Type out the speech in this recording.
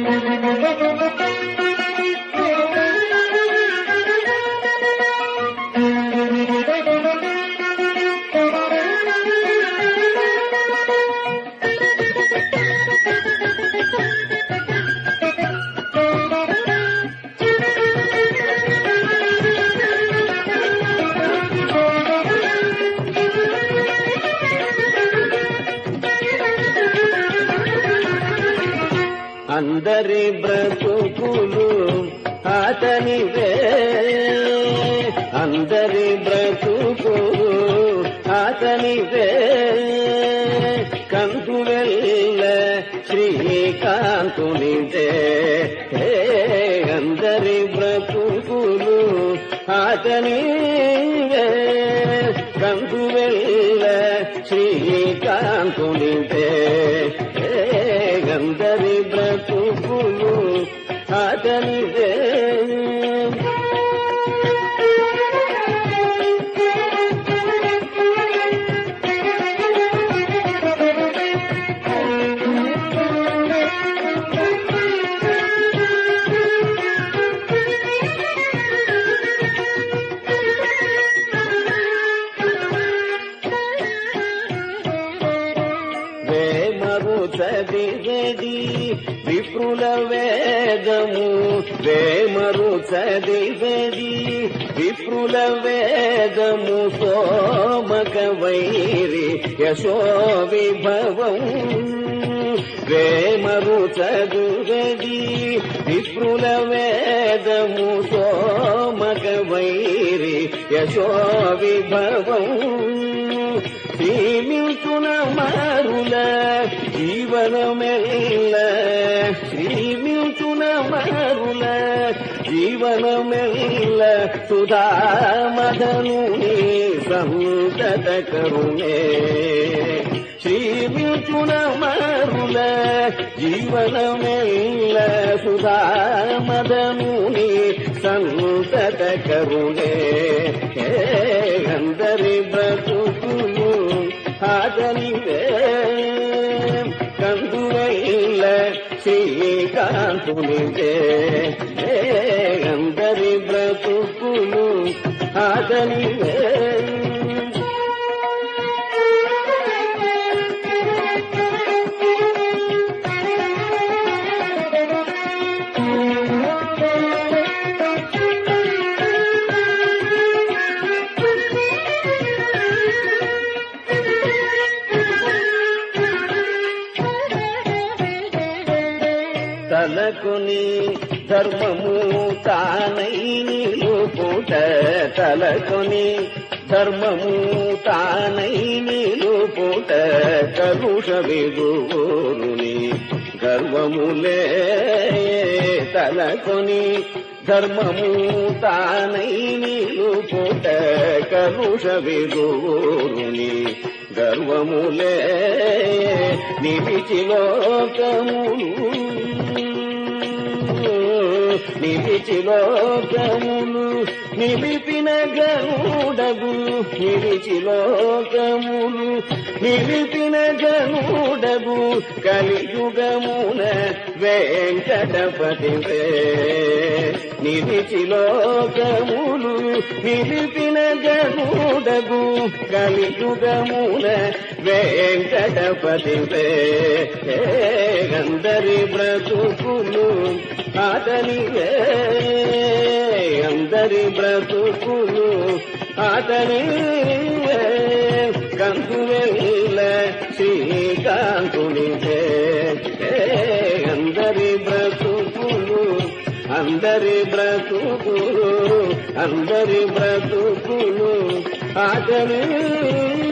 అందరి బ్రతుకులు అతనివే అందరి బ్రతుకులు అతనివే కంతు వెళ్ళ శ్రీకాంతునిదే హే అందరి బ్రతుకులు అతనివే కంతు వెళ్ళ శ్రీకాంతునిదే హే అందరి బ్రతుకులు అతనిదే వేమరు చదివేది విప్రుల వేదము వేమరు చదివేది విప్రుల వేదము సోమక వైరి యశో విభవం వేమరు చదువేది విప్రుల వేదము సోమక వైరి యశో విభవం శ్రీమిల్తున మారుల జీవనమెల్ల శ్రీమిల్తున మారుల జీవనమెల్ల సుధామదను సంతత కరుణే శ్రీమిల్తున మారుల జీవనమెల్ల సుధామదను సంతత కరుణే హే అందరి బ్రతుకులు ఆదనివే కందువైల శ్రీకాంతునిదే హే అందరి బ్రతుకులు ఆదనివే తలకుని ధర్మము తానై నిలుపుట తలకుని ధర్మము తానై నిలుపుట కరుష విదురుని గర్వములే తలకొని ధర్మము తానై నిలుపుట కరుష విదురుని గర్వములే నిలిచి లోకములు నిలిచి లోకములు నిలిపిన గరుడగు నిలిచి లోకములు నిలిపిన గరుడగు కలియుగమున వెంకటపతి నిలిచి లోకములు నిలిపిన గరుడగు కలియుగమున వెంకటపతి అందరి బ్రతుకులు అతనివే అందరి బ్రతుకులు అతనివే కందువెల్ల శ్రీకాంతునివే అందరి బ్రతుకులు అందరి బ్రతుకులు అందరి బ్రతుకులు అతని